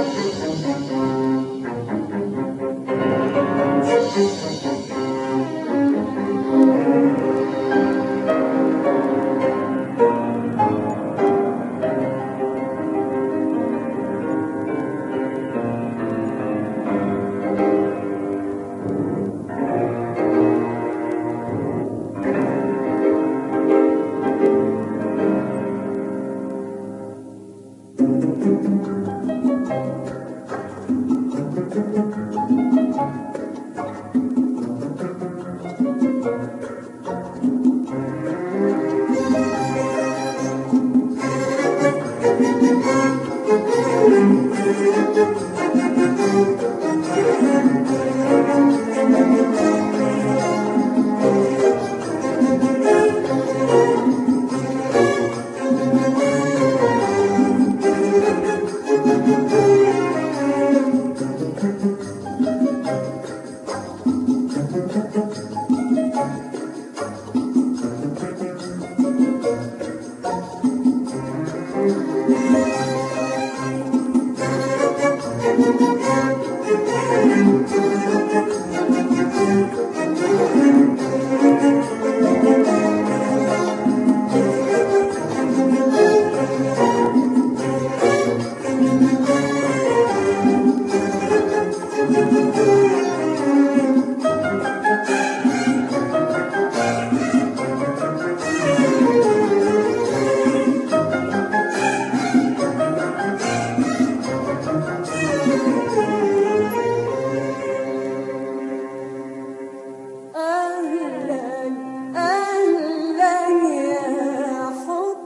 أهلا أهلا يا حب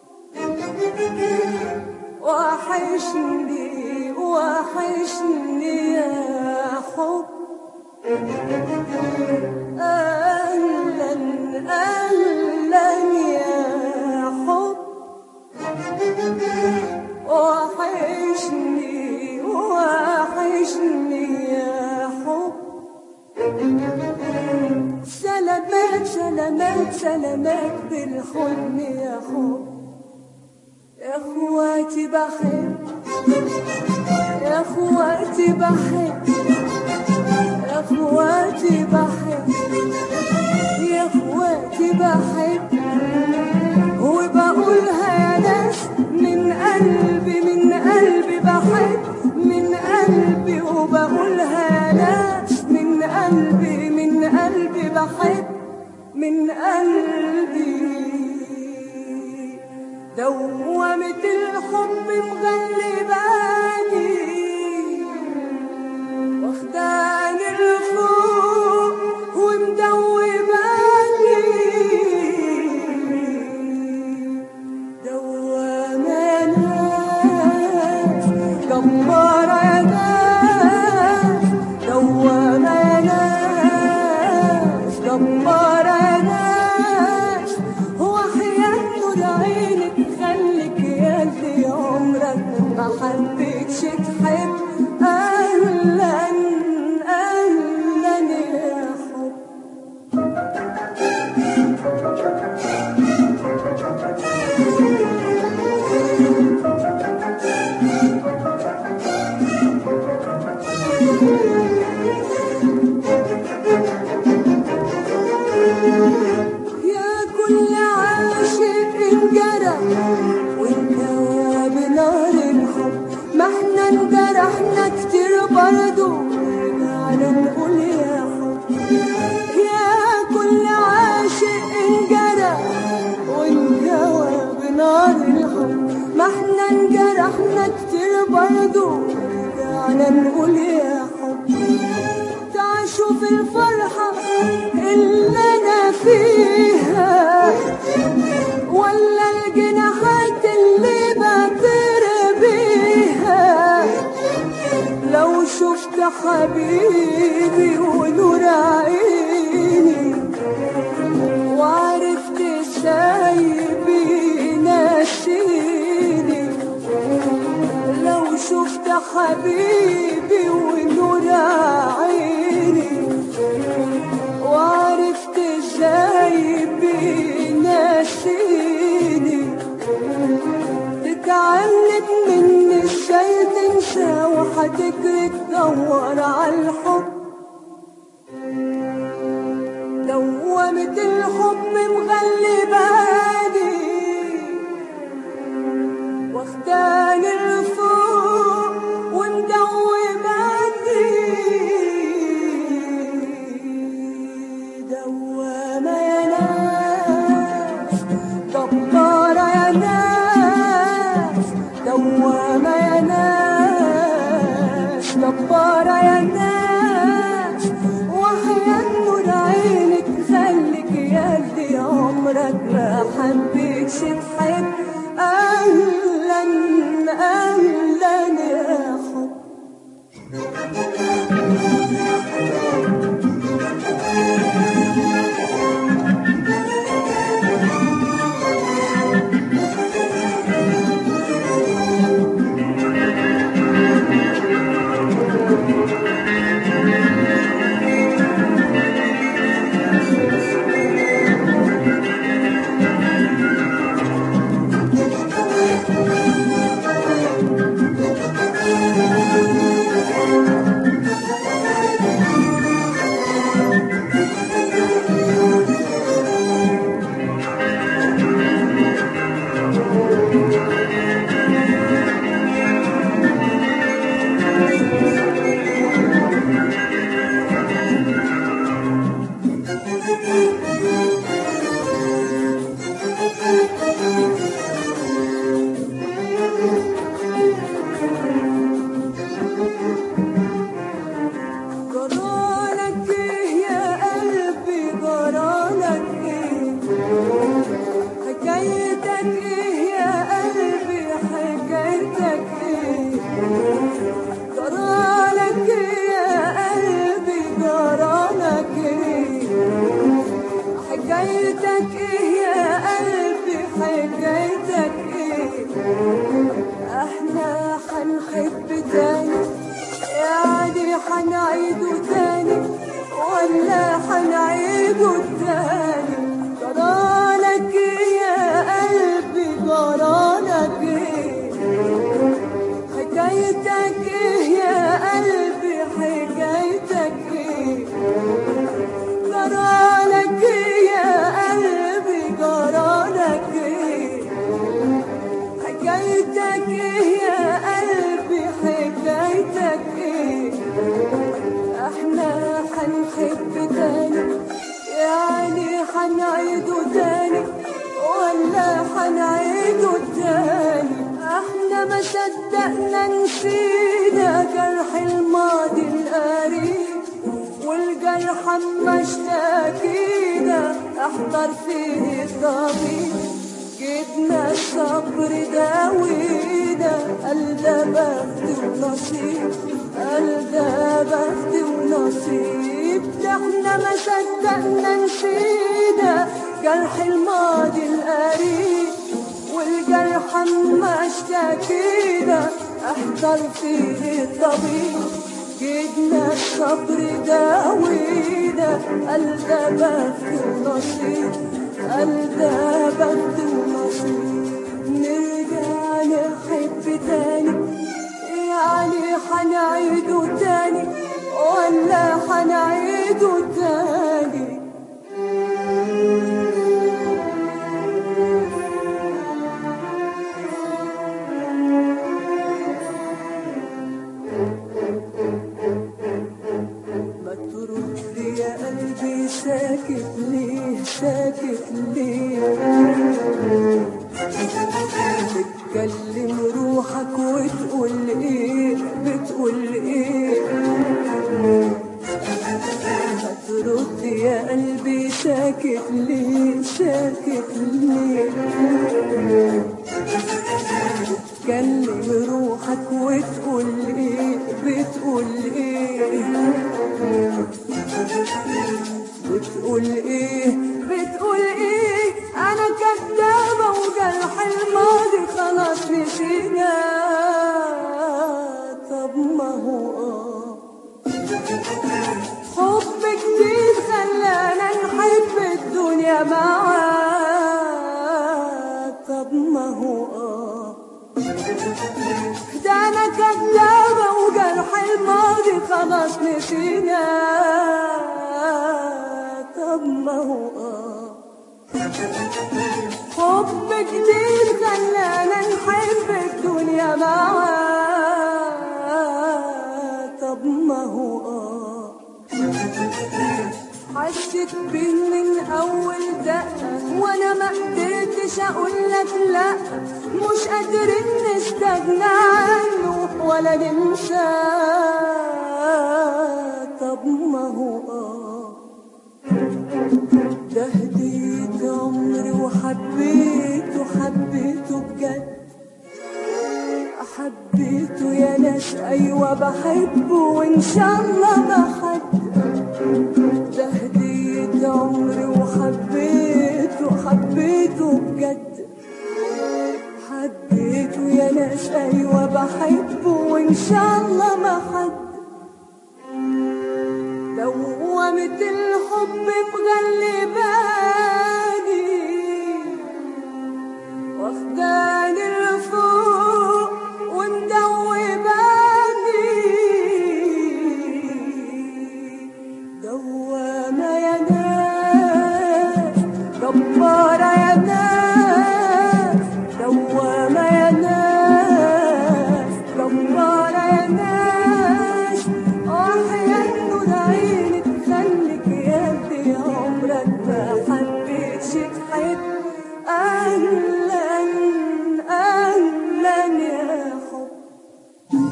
وحشني وحشني يا حب أهلا أهلا يا حب وحشني وحشني يا حب سلامات سلامات سلامات بالحضن يا حب يا اخواتي بحب يا اخواتي بحب يا اخواتي بحب يا اخواتي بحب وبقولها يا ناس من قلبي من قلبي بحب من قلبي وبقولها يا ناس من قلبي من قلبي بحب من قلبي دوامة الحب مغلباني واخداني لفوق ومدوباني دوامة ناس جبارة يا ناس دوامة يا ناس جبارة يا ناس هو حياة نور عينك خليك يا اللي عمرك ما حبيتش تحب أهلا أهلا يا حب يا كل عاشق انجرح وانكوى بنار الحب ما احنا انجرحنا كتير برضو ورجعنا نقول يا حب يا كل عاشق انجرح وانكوى بنار الحب ما احنا انجرحنا كتير برضو ورجعنا نقول يا حب تعيشوا في الفرحة اللي أنا فيها ولا الجناحات اللي بطير بيها لو شفت حبيبي ونور عيني وعرفت ازاي بينسيني لو شفت حبيبي ونور عيني وعرفت ازاي بينسيني تتعلم من شي تنسى وحتجري تدور عالحب دوامة الحب مغلباني واخداني لفوق ومدوباني دوامة يا ناس جبارة يا ناس دوامة يا ناس جبارة يا ناس وحياة نور عينك خليك ياللي عمرك ما حبيتش تحب أهلا أهلا يا حب جرالك ايه يا قلبي جرالك ايه حكايتك ايه يا قلبي حكايتك ايه جرالك ايه يا قلبي جرالك ايه حكايتك ايه يا قلبي حكايتك ايه احنا حنحب تاني يعني حنعيده تاني ولا حنعيده تاني جرالك ايه يا قلبي جرالك ايه حكايتك ايه يا قلبي حكايتك ايه جرالك ايه يا قلبي جرالك ايه حكايتك ايه يا قلبي حكايتك ايه احنا حنحب تاني يعني حنعيده تاني ولا حنعيده تاني احنا ما صدقنا نسينا جرح الماضي القريب والجرح اما اشتكينا احضر فيه الطبيب جبنا الصبر داوينا قال ده بخت ونصيب قال ده بخت ونصيب ده احنا ما صدقنا نسينا جرح الماضي القريب والجرح اما اشتكينا احضر فيه الطبيب جبنا الصبر داوينا قال ده بخت ونصيب قال ده بخت ونصيب نرجع نحب تاني يعني حنعيده تاني ولا حنعيده تاني ما ترد يا قلبي ساكت ليه ساكت ليه بتكلم روحك وتقول ايه بتقول ايه ما ترد يا قلبي ساكت ليه ساكت ليه بتكلم روحك وتقول ايه بتقول ايه بتقول ايه بتقول ايه انا كدابة وجرح الماضي خلاص نسينا طب ما هو اه حب جديد خلانا نحب الدنيا معاه طب ما هو اه ده انا كدابة وجرح الماضي خلاص نسينا طب ما هو آه حب جديد خلانا نحب الدنيا معاه طب ما هو آه حسيت بيه من اول دقة وانا ما قدرتش اقول لك لا مش قادرين نستغنى عنه ولا ننساه طب ما هو اه ده هديت عمري وحبيته حبيته بجد حبيته يا ناس ايوه بحبه وان شاء الله ما حد ده هديت عمري وحبيته حبيته بجد حبيته يا ناس ايوه بحبه وان شاء الله ما حد دوامة الحب مغلباني واخداني لفوق ومدوباني دوامة يا ناس جبارة يا ناس دوامة يا ناس جبارة يا ناس أحيانا نور عينك خليك يدي عمرك ما حبيتش تحب أهلا أهلا يا حب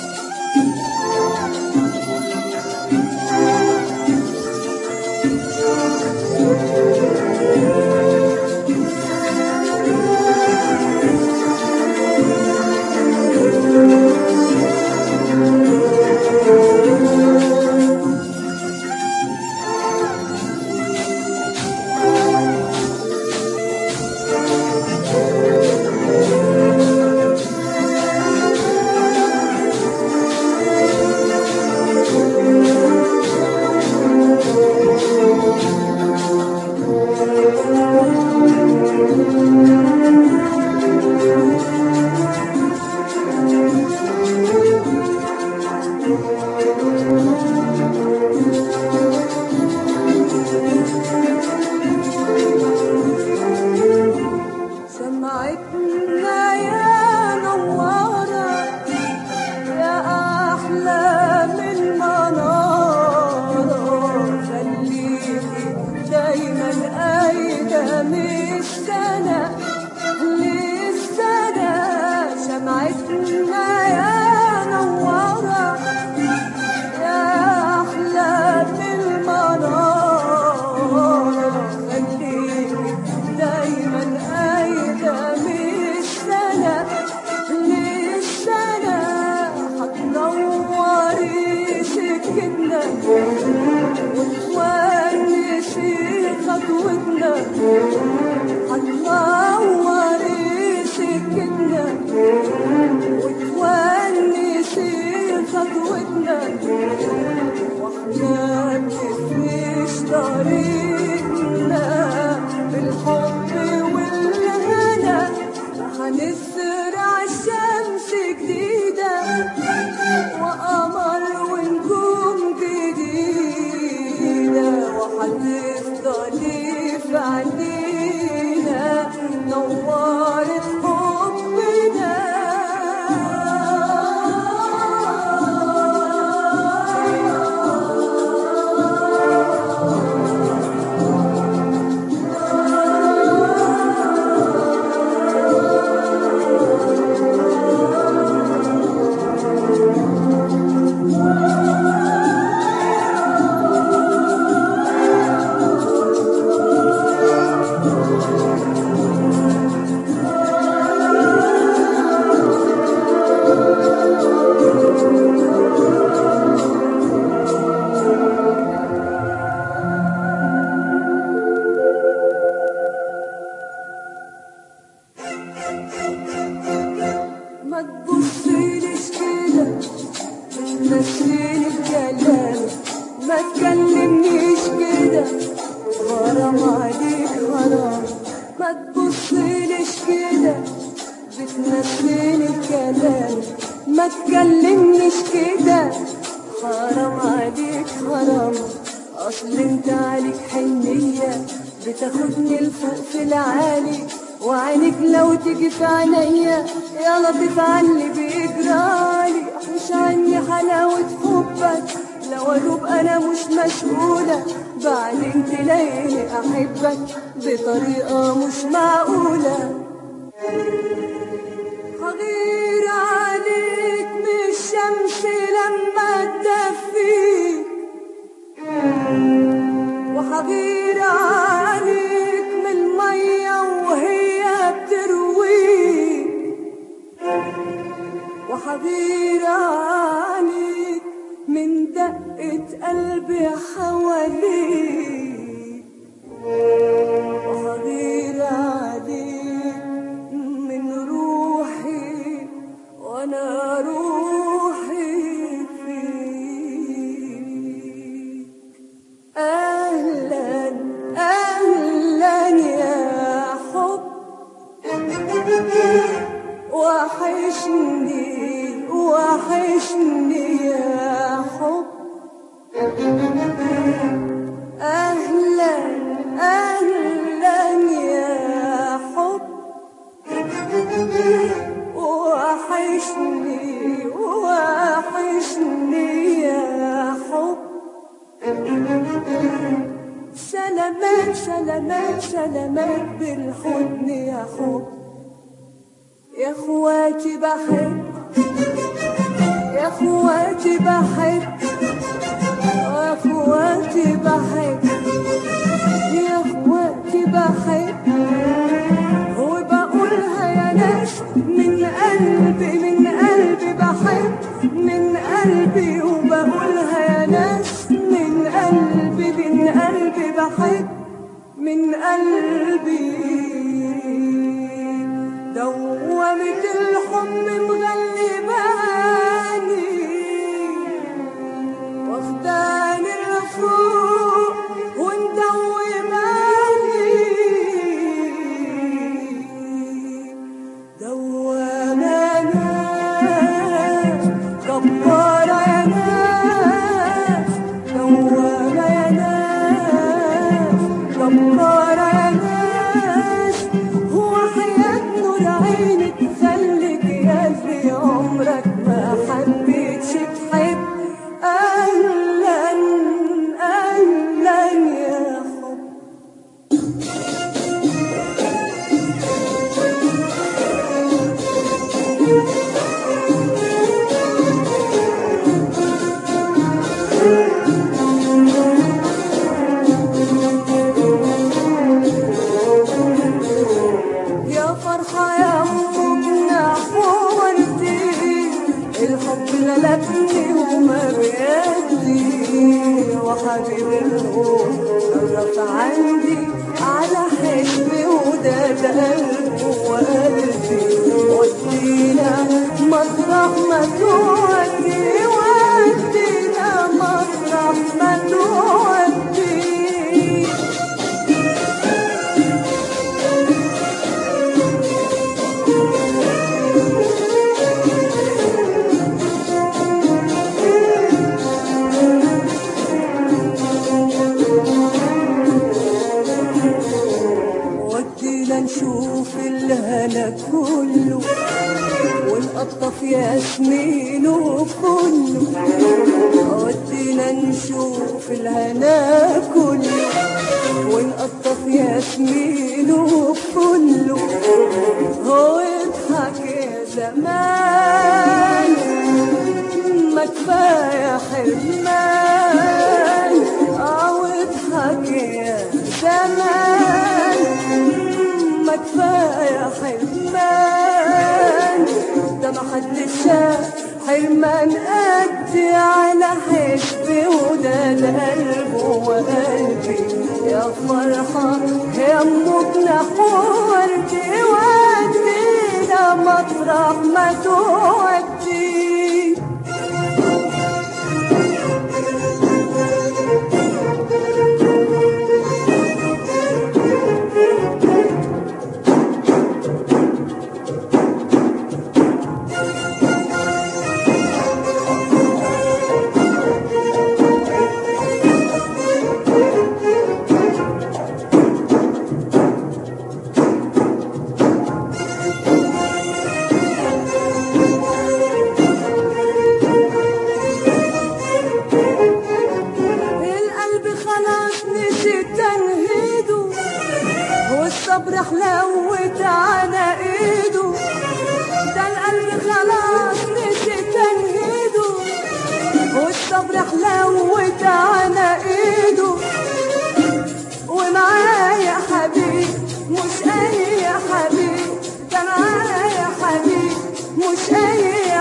سمعتنا يا نوارة يا أحلى من منارة خليكي دايما قايدة من السنة للسنة سمعتنا يا نوارة يا أحلى من المنارة خليكي دايما قايدة من السنة للسنة هتنوري سكتنا وتونسي خطوتنا هتنوري سكتنا وتونسي خطوتنا واحنا مفيش طريقنا بالحب والهنا هنزرع الشمس جديدة وقمر ونجوم جديدة وهتفضلي في عينينا نورت حبنا ما تبصيليش كده بتنسيني بكلامك ما تكلمنيش كده غرام عليك غرام ما تبصيليش كده بتنسيني بكلامك ما تكلمنيش كده حرام عليك حرام اصل انت عليك حنية بتاخدني لفوق في العالي وعينك لو تيجي في عينيا يا لطيف عني بيجرالي مش عني حلاوة حبك لو ادوب انا مش مشغولة بعدين تلاقيني احبك بطريقة مش معقولة هغير عليك من الشمس لما تدفيك وحغير عليك من المية وهي بترويك وحغير عليك من دقة قلبي حواليك وحغير عليك من روحي وانا روحي فيك اهلا اهلا يا حب وحشني وحشني يا حب اهلا اهلا يا حب وحشني وحشني يا حب سلامات سلامات سلامات بالحضن يا حب يا اخواتي بحب يا اخواتي بحب يا اخواتي بحب يا اخواتي بحب وبقولها يا ناس من قلبي من قلبي بحب من قلبي وبقولها يا ناس من قلبي من قلبي بحب من قلبي دوامة الحب مغلباني واخداني لفوق ومدوباني دوامة ناس جبارة يا ناس دوامة يا ناس جبارة يا ناس هو حياة نور عينك خليك يا اللي عمرك ما حبيتش تحب أهلا أهلا يا حب يا فرحة يا أمنا حورتي الحب غلبني وما بيدي وحبيب الروح قرب عندي على حلمي وده قلبه وقلبي ودينا مطرح ما تودي ودينا مطرح ما تودي ودينا نشوف الهنا كله ونقطف ياسمينه كله ودينا نشوف الهنا كله ونقطف ياسمينه كله هو يضحك يا زمان ما كفايه حرمان اه واضحك يا زمان ما كفايه حرمان ده ما حد شاف حرمان قدي على حسبي وده القلب وقلبي يا فرحة يا مبنى وردي ودينا مطرح ما تودي ودعنا ايده ومعايا حبيب مش اي حبيب ده معايا حبيب مش اي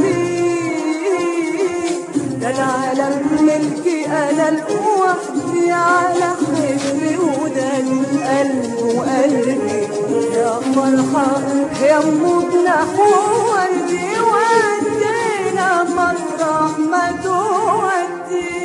حبيب ده العالم ملكي انا لوحدي على حجري وده القلب وقلبي يا فرحة يا موتنا وردي ودينا مطرح ما تودي